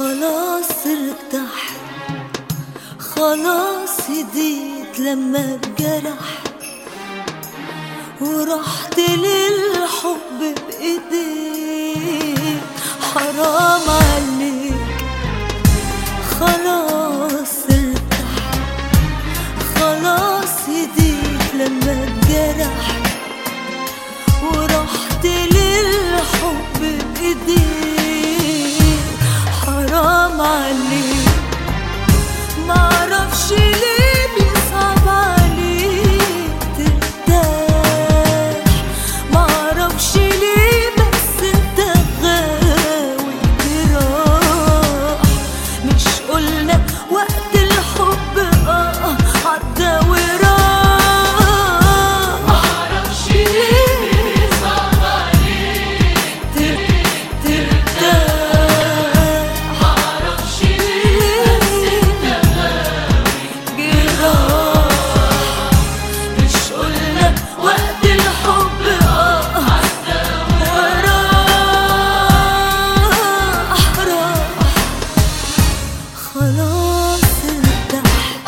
خلاص ارتحت خلاص هديت لما اتجرح ورحت للحب بإيديك حرام عليك خلاص ارتحت خلاص هديت لما اتجرح ورحت للحب بإيديك حرام عليك معرفش ليه بيصعب عليك ترتاح معرفش ليه بس انت غاوي جراح مش قلنا وقت الحب اه عدى وراح معرفش ليه بيصعب عليك ترتاح معرفش ليه جراح مش قلنا وقت الحب اه وراح راح خلاص ارتحت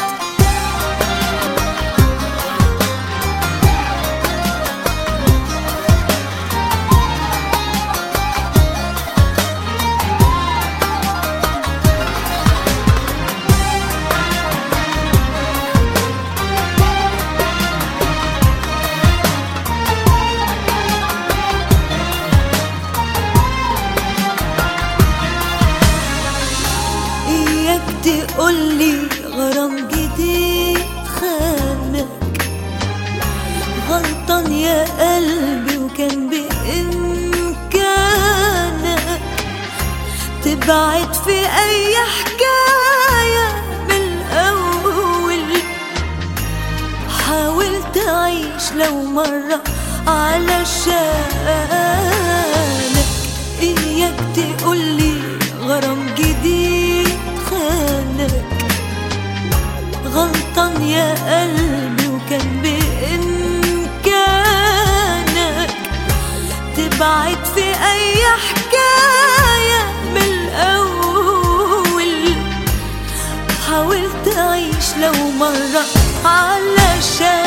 إياك تقولي غرام جديد خانك غلطان يا قلبي وكان بإمكانك تبعد في أي حكاية من الأول حاول تعيش لو مرة علشانك إياك تقولي غرام جديد خانك غلطان يا قلبي وكان بإمكانك تبعد في أي حكاية من الأول حاول تعيش لو مرة علشان